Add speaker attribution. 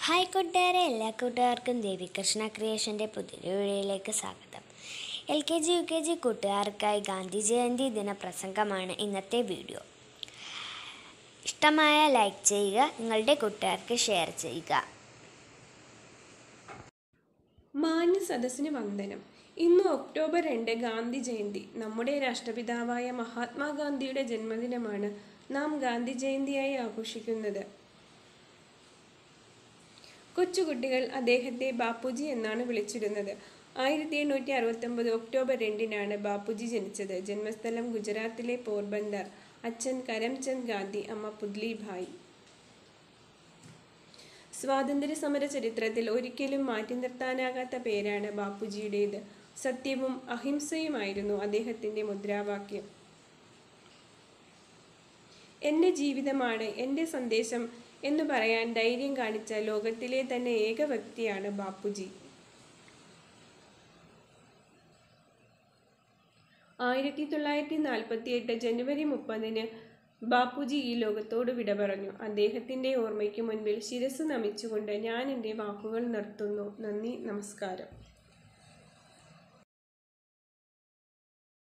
Speaker 1: hi കൂട്ടുകാരെ എല്ലാ കൂട്ടുകാർക്കും ദേവികൃഷ്ണ ക്രിയേഷൻ്റെ പുതിയൊരു വീഡിയോയിലേക്ക് സ്വാഗതം L K G U K G കൂട്ടുകാർക്കായി ഗാന്ധി ജയന്തി ദിന പ്രസംഗമാണ് ഇന്നത്തെ വീഡിയോ ഇഷ്ടമായ ലൈക്ക് ചെയ്യുക നിങ്ങളുടെ കൂട്ടുകാർക്ക് ഷെയർ ചെയ്യുക
Speaker 2: മാന്യ സദസ്സിന് വന്ദനം ഇന്ന് ഒക്ടോബർ രണ്ട് ഗാന്ധി ജയന്തി നമ്മുടെ രാഷ്ട്രപിതാവായ മഹാത്മാഗാന്ധിയുടെ ജന്മദിനമാണ് നാം ഗാന്ധി ജയന്തിയായി ആഘോഷിക്കുന്നത് കൊച്ചുകുട്ടികൾ അദ്ദേഹത്തെ ബാപ്പുജി എന്നാണ് വിളിച്ചിരുന്നത് ആയിരത്തി എണ്ണൂറ്റി അറുപത്തൊമ്പത് ഒക്ടോബർ രണ്ടിനാണ് ബാപ്പുജി ജനിച്ചത് ജന്മസ്ഥലം ഗുജറാത്തിലെ പോർബന്ദർ അച്ഛൻ കരംചന്ദ് ഗാന്ധി അമ്മ പുത്ലിഭായ് സ്വാതന്ത്ര്യ സമര ചരിത്രത്തിൽ ഒരിക്കലും മാറ്റി നിർത്താനാകാത്ത പേരാണ് ബാപ്പുജിയുടേത് സത്യവും അഹിംസയുമായിരുന്നു അദ്ദേഹത്തിന്റെ മുദ്രാവാക്യം എൻ്റെ ജീവിതമാണ് എൻ്റെ സന്ദേശം എന്ന് പറയാൻ ധൈര്യം കാണിച്ച ലോകത്തിലെ തന്നെ ഏക വ്യക്തിയാണ് ബാപ്പുജി ആയിരത്തി തൊള്ളായിരത്തി നാൽപ്പത്തി എട്ട് ജനുവരി മുപ്പതിന് ബാപ്പുജി ഈ ലോകത്തോട് വിട പറഞ്ഞു അദ്ദേഹത്തിന്റെ ഓർമ്മയ്ക്ക് മുൻപിൽ ശിരസ് നമിച്ചുകൊണ്ട് ഞാൻ എൻ്റെ വാക്കുകൾ നിർത്തുന്നു നന്ദി നമസ്കാരം